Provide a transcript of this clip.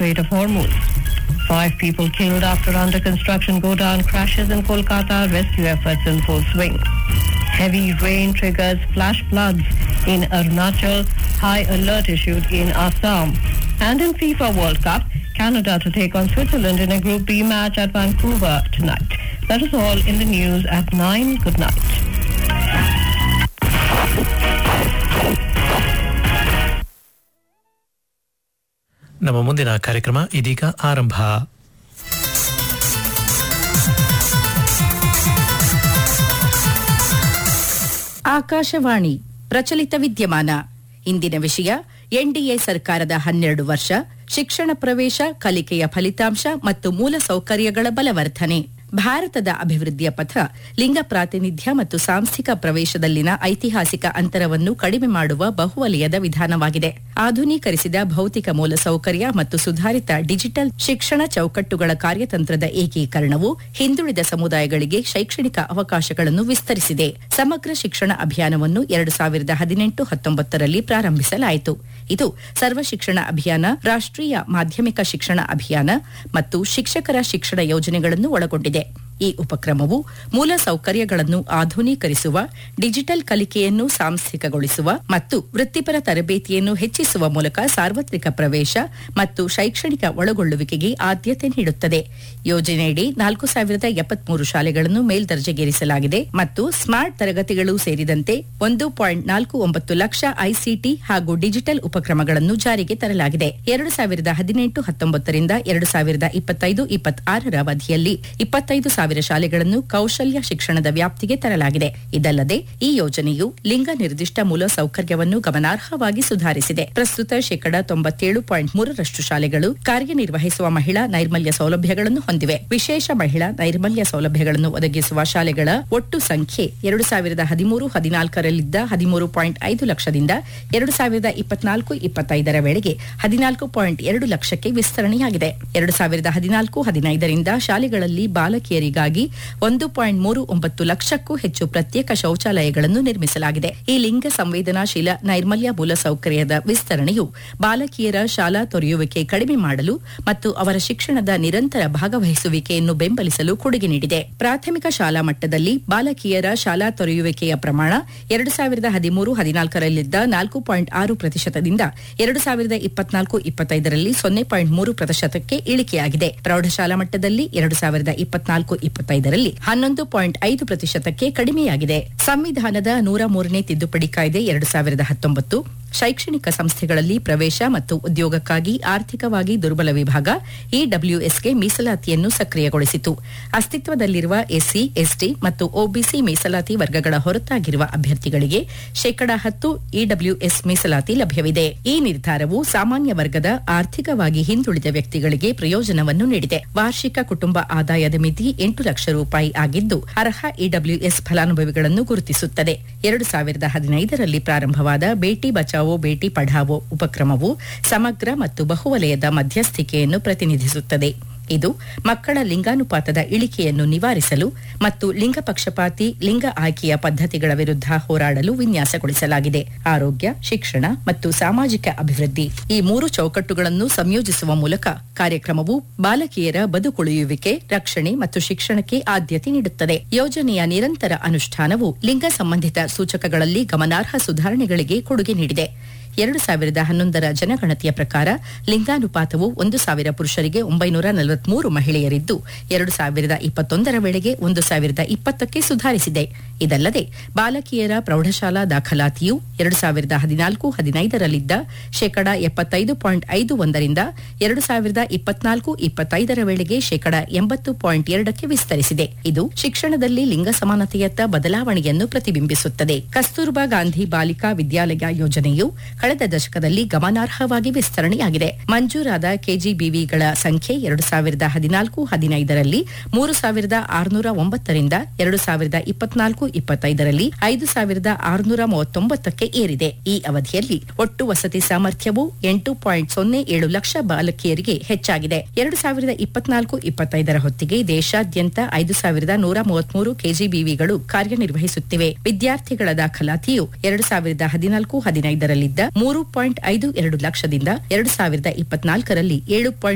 Strait of Hormuz. Five people killed after under construction go down crashes in Kolkata. Rescue efforts in full swing. Heavy rain triggers flash floods in Arunachal. High alert issued in Assam. And in FIFA World Cup, Canada to take on Switzerland in a Group B match at Vancouver tonight. That is all in the news at 9. Good night. ನಮ್ಮ ಮುಂದಿನ ಕಾರ್ಯಕ್ರಮ ಇದೀಗ ಆರಂಭ ಆಕಾಶವಾಣಿ ಪ್ರಚಲಿತ ವಿದ್ಯಮಾನ ಇಂದಿನ ವಿಷಯ NDA ಸರ್ಕಾರದ ಹನ್ನೆರಡು ವರ್ಷ ಶಿಕ್ಷಣ ಪ್ರವೇಶ ಕಲಿಕೆಯ ಫಲಿತಾಂಶ ಮತ್ತು ಮೂಲ ಸೌಕರ್ಯಗಳ ಬಲವರ್ಧನೆ ಭಾರತದ ಅಭಿವೃದ್ಧಿಯ ಪಥ ಲಿಂಗ ಪ್ರಾತಿನಿಧ್ಯ ಮತ್ತು ಸಾಂಸ್ಥಿಕ ಪ್ರವೇಶದಲ್ಲಿನ ಐತಿಹಾಸಿಕ ಅಂತರವನ್ನು ಕಡಿಮೆ ಮಾಡುವ ಬಹುವಲಯದ ವಿಧಾನವಾಗಿದೆ ಆಧುನೀಕರಿಸಿದ ಭೌತಿಕ ಮೂಲಸೌಕರ್ಯ ಮತ್ತು ಸುಧಾರಿತ ಡಿಜಿಟಲ್ ಶಿಕ್ಷಣ ಚೌಕಟ್ಟುಗಳ ಕಾರ್ಯತಂತ್ರದ ಏಕೀಕರಣವು ಹಿಂದುಳಿದ ಸಮುದಾಯಗಳಿಗೆ ಶೈಕ್ಷಣಿಕ ಅವಕಾಶಗಳನ್ನು ವಿಸ್ತರಿಸಿದೆ ಸಮಗ್ರ ಶಿಕ್ಷಣ ಅಭಿಯಾನವನ್ನು ಎರಡು ಸಾವಿರದ ಹದಿನೆಂಟು ಹತ್ತೊಂಬತ್ತರಲ್ಲಿ ಪ್ರಾರಂಭಿಸಲಾಯಿತು ಇದು ಸರ್ವ ಶಿಕ್ಷಣ ಅಭಿಯಾನ ರಾಷ್ಟ್ರೀಯ ಮಾಧ್ಯಮಿಕ ಶಿಕ್ಷಣ ಅಭಿಯಾನ ಮತ್ತು ಶಿಕ್ಷಕರ ಶಿಕ್ಷಣ ಯೋಜನೆಗಳನ್ನು ಒಳಗೊಂಡಿದೆ ಈ ಉಪಕ್ರಮವು ಮೂಲ ಸೌಕರ್ಯಗಳನ್ನು ಆಧುನೀಕರಿಸುವ ಡಿಜಿಟಲ್ ಕಲಿಕೆಯನ್ನು ಸಾಂಸ್ಥಿಕಗೊಳಿಸುವ ಮತ್ತು ವೃತ್ತಿಪರ ತರಬೇತಿಯನ್ನು ಹೆಚ್ಚಿಸುವ ಮೂಲಕ ಸಾರ್ವತ್ರಿಕ ಪ್ರವೇಶ ಮತ್ತು ಶೈಕ್ಷಣಿಕ ಒಳಗೊಳ್ಳುವಿಕೆಗೆ ಆದ್ಯತೆ ನೀಡುತ್ತದೆ ಯೋಜನೆಯಡಿ ನಾಲ್ಕು ಸಾವಿರದ ಎಪ್ಪತ್ಮೂರು ಶಾಲೆಗಳನ್ನು ಮೇಲ್ದರ್ಜೆಗೇರಿಸಲಾಗಿದೆ ಮತ್ತು ಸ್ಮಾರ್ಟ್ ತರಗತಿಗಳು ಸೇರಿದಂತೆ ಒಂದು ಪಾಯಿಂಟ್ ನಾಲ್ಕು ಒಂಬತ್ತು ಲಕ್ಷ ಐಸಿಟಿ ಹಾಗೂ ಡಿಜಿಟಲ್ ಉಪಕ್ರಮಗಳನ್ನು ಜಾರಿಗೆ ತರಲಾಗಿದೆ ಎರಡು ಸಾವಿರದ ಹದಿನೆಂಟು ಹತ್ತೊಂಬತ್ತರಿಂದ ಎರಡು ಸಾವಿರದ ಇಪ್ಪತ್ತೈದು ಇಪ್ಪತ್ತಾರರ ಅವಧಿಯಲ್ಲಿ ಇಪ್ಪತ್ತೈದು ಸಾವಿರ ಶಾಲೆಗಳನ್ನು ಕೌಶಲ್ಯ ಶಿಕ್ಷಣದ ವ್ಯಾಪ್ತಿಗೆ ತರಲಾಗಿದೆ ಇದಲ್ಲದೆ ಈ ಯೋಜನೆಯು ಲಿಂಗ ನಿರ್ದಿಷ್ಟ ಮೂಲ ಸೌಕರ್ಯವನ್ನು ಗಮನಾರ್ಹವಾಗಿ ಸುಧಾರಿಸಿದೆ ಪ್ರಸ್ತುತ ಶೇಕಡ ತೊಂಬತ್ತೇಳು ಪಾಯಿಂಟ್ ಮೂರರಷ್ಟು ಶಾಲೆಗಳು ಕಾರ್ಯನಿರ್ವಹಿಸುವ ಮಹಿಳಾ ನೈರ್ಮಲ್ಯ ಸೌಲಭ್ಯಗಳನ್ನು ಹೊಂದಿವೆ ವಿಶೇಷ ಮಹಿಳಾ ನೈರ್ಮಲ್ಯ ಸೌಲಭ್ಯಗಳನ್ನು ಒದಗಿಸುವ ಶಾಲೆಗಳ ಒಟ್ಟು ಸಂಖ್ಯೆ ಎರಡು ಸಾವಿರದ ಹದಿಮೂರು ಹದಿನಾಲ್ಕರಲ್ಲಿದ್ದ ಹದಿಮೂರು ಪಾಯಿಂಟ್ ಐದು ಲಕ್ಷದಿಂದ ಎರಡು ಸಾವಿರದ ಇಪ್ಪತ್ನಾಲ್ಕು ಇಪ್ಪತ್ತೈದರ ವೇಳೆಗೆ ಹದಿನಾಲ್ಕು ಪಾಯಿಂಟ್ ಎರಡು ಲಕ್ಷಕ್ಕೆ ವಿಸ್ತರಣೆಯಾಗಿದೆ ಎರಡು ಸಾವಿರದ ಹದಿನಾಲ್ಕು ಹದಿನೈದರಿಂದ ಶಾಲೆಗಳಲ್ಲಿ ಬಾಲಕಿಯರಿಗಾಗಿ ಒಂದು ಪಾಯಿಂಟ್ ಮೂರು ಒಂಬತ್ತು ಲಕ್ಷಕ್ಕೂ ಹೆಚ್ಚು ಪ್ರತ್ಯೇಕ ಶೌಚಾಲಯಗಳನ್ನು ನಿರ್ಮಿಸಲಾಗಿದೆ ಈ ಲಿಂಗ ಸಂವೇದನಾಶೀಲ ನೈರ್ಮಲ್ಯ ಮೂಲಸೌಕರ್ಯದ ವಿಸ್ತರಣೆಯು ಬಾಲಕಿಯರ ಶಾಲಾ ತೊರೆಯುವಿಕೆ ಕಡಿಮೆ ಮಾಡಲು ಮತ್ತು ಅವರ ಶಿಕ್ಷಣದ ನಿರಂತರ ಭಾಗವಹಿಸುವಿಕೆಯನ್ನು ಬೆಂಬಲಿಸಲು ಕೊಡುಗೆ ನೀಡಿದೆ ಪ್ರಾಥಮಿಕ ಶಾಲಾ ಮಟ್ಟದಲ್ಲಿ ಬಾಲಕಿಯರ ಶಾಲಾ ತೊರೆಯುವಿಕೆಯ ಪ್ರಮಾಣ ಎರಡು ಸಾವಿರದ ಹದಿಮೂರು ಹದಿನಾಲ್ಕರಲ್ಲಿದ್ದ ನಾಲ್ಕು ಪಾಯಿಂಟ್ ಆರು ಪ್ರತಿಶತದಿಂದ ಎರಡು ಸಾವಿರದ ಇಪ್ಪತ್ನಾಲ್ಕು ಇಪ್ಪತ್ತೈದರಲ್ಲಿ ಸೊನ್ನೆ ಪಾಯಿಂಟ್ ಮೂರು ಪ್ರತಿಶತಕ್ಕೆ ಇಳಿಕೆಯಾಗಿದೆ ಪ್ರೌಢಶಾಲಾ ಮಟ್ಟದಲ್ಲಿ ಎರಡು ಸಾವಿರದ ಇಪ್ಪತ್ನಾಲ್ಕು ಇಪ್ಪತ್ತೈದರಲ್ಲಿ ಹನ್ನೊಂದು ಪಾಯಿಂಟ್ ಐದು ಪ್ರತಿಶತಕ್ಕೆ ಕಡಿಮೆಯಾಗಿದೆ ಸಂವಿಧಾನದ ನೂರ ಮೂರನೇ ತಿದ್ದುಪಡಿ ಕಾಯ್ದೆ ಎರಡು ಸಾವಿರದ ಹತ್ತೊಂಬತ್ತು ಶೈಕ್ಷಣಿಕ ಸಂಸ್ಥೆಗಳಲ್ಲಿ ಪ್ರವೇಶ ಮತ್ತು ಉದ್ಯೋಗಕ್ಕಾಗಿ ಆರ್ಥಿಕವಾಗಿ ದುರ್ಬಲ ವಿಭಾಗ ಇಡಬ್ಲ್ಯೂಎಸ್ಗೆ ಮೀಸಲಾತಿಯನ್ನು ಸಕ್ರಿಯಗೊಳಿಸಿತು ಅಸ್ತಿತ್ವದಲ್ಲಿರುವ ಎಸ್ಸಿ ಎಸ್ಟಿ ಮತ್ತು ಒಬಿಸಿ ಮೀಸಲಾತಿ ವರ್ಗಗಳ ಹೊರತಾಗಿರುವ ಅಭ್ಯರ್ಥಿಗಳಿಗೆ ಶೇಕಡ ಹತ್ತು ಇಡಬ್ಲ್ಯೂಎಸ್ ಮೀಸಲಾತಿ ಲಭ್ಯವಿದೆ ಈ ನಿರ್ಧಾರವು ಸಾಮಾನ್ಯ ವರ್ಗದ ಆರ್ಥಿಕವಾಗಿ ಹಿಂದುಳಿದ ವ್ಯಕ್ತಿಗಳಿಗೆ ಪ್ರಯೋಜನವನ್ನು ನೀಡಿದೆ ವಾರ್ಷಿಕ ಕುಟುಂಬ ಆದಾಯದ ಮಿತಿ ಎಂಟು ಲಕ್ಷ ರೂಪಾಯಿ ಆಗಿದ್ದು ಅರ್ಹ ಇಡಬ್ಲ್ಯೂಎಸ್ ಫಲಾನುಭವಿಗಳನ್ನು ಗುರುತಿಸುತ್ತದೆ ಎರಡು ಸಾವಿರದ ಹದಿನೈದರಲ್ಲಿ ಪ್ರಾರಂಭವಾದ ಬೇಟಿ ಬಚಾವೋ ಬೇಟಿ ಪಢಾವೋ ಉಪಕ್ರಮವು ಸಮಗ್ರ ಮತ್ತು ಬಹುವಲಯದ ಮಧ್ಯಸ್ಥಿಕೆಯನ್ನು ಪ್ರತಿನಿಧಿಸುತ್ತದೆ ಇದು ಮಕ್ಕಳ ಲಿಂಗಾನುಪಾತದ ಇಳಿಕೆಯನ್ನು ನಿವಾರಿಸಲು ಮತ್ತು ಲಿಂಗ ಪಕ್ಷಪಾತಿ ಲಿಂಗ ಆಯ್ಕೆಯ ಪದ್ಧತಿಗಳ ವಿರುದ್ಧ ಹೋರಾಡಲು ವಿನ್ಯಾಸಗೊಳಿಸಲಾಗಿದೆ ಆರೋಗ್ಯ ಶಿಕ್ಷಣ ಮತ್ತು ಸಾಮಾಜಿಕ ಅಭಿವೃದ್ಧಿ ಈ ಮೂರು ಚೌಕಟ್ಟುಗಳನ್ನು ಸಂಯೋಜಿಸುವ ಮೂಲಕ ಕಾರ್ಯಕ್ರಮವು ಬಾಲಕಿಯರ ಬದುಕುಳಿಯುವಿಕೆ ರಕ್ಷಣೆ ಮತ್ತು ಶಿಕ್ಷಣಕ್ಕೆ ಆದ್ಯತೆ ನೀಡುತ್ತದೆ ಯೋಜನೆಯ ನಿರಂತರ ಅನುಷ್ಠಾನವು ಲಿಂಗ ಸಂಬಂಧಿತ ಸೂಚಕಗಳಲ್ಲಿ ಗಮನಾರ್ಹ ಸುಧಾರಣೆಗಳಿಗೆ ಕೊಡುಗೆ ನೀಡಿದೆ ಎರಡು ಸಾವಿರದ ಹನ್ನೊಂದರ ಜನಗಣತಿಯ ಪ್ರಕಾರ ಲಿಂಗಾನುಪಾತವು ಒಂದು ಸಾವಿರ ಪುರುಷರಿಗೆ ಒಂಬೈನೂರ ನಲವತ್ಮೂರು ಮಹಿಳೆಯರಿದ್ದು ಎರಡು ಸಾವಿರದ ಇಪ್ಪತ್ತೊಂದರ ವೇಳೆಗೆ ಒಂದು ಸಾವಿರದ ಇಪ್ಪತ್ತಕ್ಕೆ ಸುಧಾರಿಸಿದೆ ಇದಲ್ಲದೆ ಬಾಲಕಿಯರ ಪ್ರೌಢಶಾಲಾ ದಾಖಲಾತಿಯು ಎರಡು ಸಾವಿರದ ಹದಿನಾಲ್ಕು ಹದಿನೈದರಲ್ಲಿದ್ದ ಶೇಕಡ ಎಪ್ಪತ್ತೈದು ಪಾಯಿಂಟ್ ಐದು ಒಂದರಿಂದ ಎರಡು ಸಾವಿರದ ಇಪ್ಪತ್ನಾಲ್ಕು ಇಪ್ಪತ್ತೈದರ ವೇಳೆಗೆ ಶೇಕಡ ಎಂಬತ್ತು ಪಾಯಿಂಟ್ ಎರಡಕ್ಕೆ ವಿಸ್ತರಿಸಿದೆ ಇದು ಶಿಕ್ಷಣದಲ್ಲಿ ಲಿಂಗ ಸಮಾನತೆಯತ್ತ ಬದಲಾವಣೆಯನ್ನು ಪ್ರತಿಬಿಂಬಿಸುತ್ತದೆ ಕಸ್ತೂರ್ಬಾ ಗಾಂಧಿ ಬಾಲಿಕಾ ವಿದ್ಯಾಲಯ ಯೋಜನೆಯು ಕಳೆದ ದಶಕದಲ್ಲಿ ಗಮನಾರ್ಹವಾಗಿ ವಿಸ್ತರಣೆಯಾಗಿದೆ ಮಂಜೂರಾದ ಕೆಜಿಬಿವಿಗಳ ಸಂಖ್ಯೆ ಎರಡು ಸಾವಿರದ ಹದಿನಾಲ್ಕು ಹದಿನೈದರಲ್ಲಿ ಮೂರು ಸಾವಿರದ ಆರುನೂರ ಒಂಬತ್ತರಿಂದ ಎರಡು ಸಾವಿರದ ಇಪ್ಪತ್ನಾಲ್ಕು ಇಪ್ಪತ್ತೈದರಲ್ಲಿ ಐದು ಸಾವಿರದ ಆರುನೂರ ಮೂವತ್ತೊಂಬತ್ತಕ್ಕೆ ಏರಿದೆ ಈ ಅವಧಿಯಲ್ಲಿ ಒಟ್ಟು ವಸತಿ ಸಾಮರ್ಥ್ಯವು ಎಂಟು ಪಾಯಿಂಟ್ ಸೊನ್ನೆ ಏಳು ಲಕ್ಷ ಬಾಲಕಿಯರಿಗೆ ಹೆಚ್ಚಾಗಿದೆ ಎರಡು ಸಾವಿರದ ಇಪ್ಪತ್ನಾಲ್ಕು ಇಪ್ಪತ್ತೈದರ ಹೊತ್ತಿಗೆ ದೇಶಾದ್ಯಂತ ಐದು ಸಾವಿರದ ನೂರ ಮೂವತ್ಮೂರು ಕೆಜಿಬಿವಿಗಳು ಕಾರ್ಯನಿರ್ವಹಿಸುತ್ತಿವೆ ವಿದ್ಯಾರ್ಥಿಗಳ ದಾಖಲಾತಿಯು ಎರಡು ಸಾವಿರದ ಹದಿನಾಲ್ಕು ಹದಿನೈದರಲ್ಲಿದ್ದ ಮೂರು ಪಾಯಿಂಟ್ ಐದು ಎರಡು ಲಕ್ಷದಿಂದ ಎರಡು ಸಾವಿರದ ಇಪ್ಪತ್ನಾಲ್ಕರಲ್ಲಿ ಏಳು ಪಾಯಿಂಟ್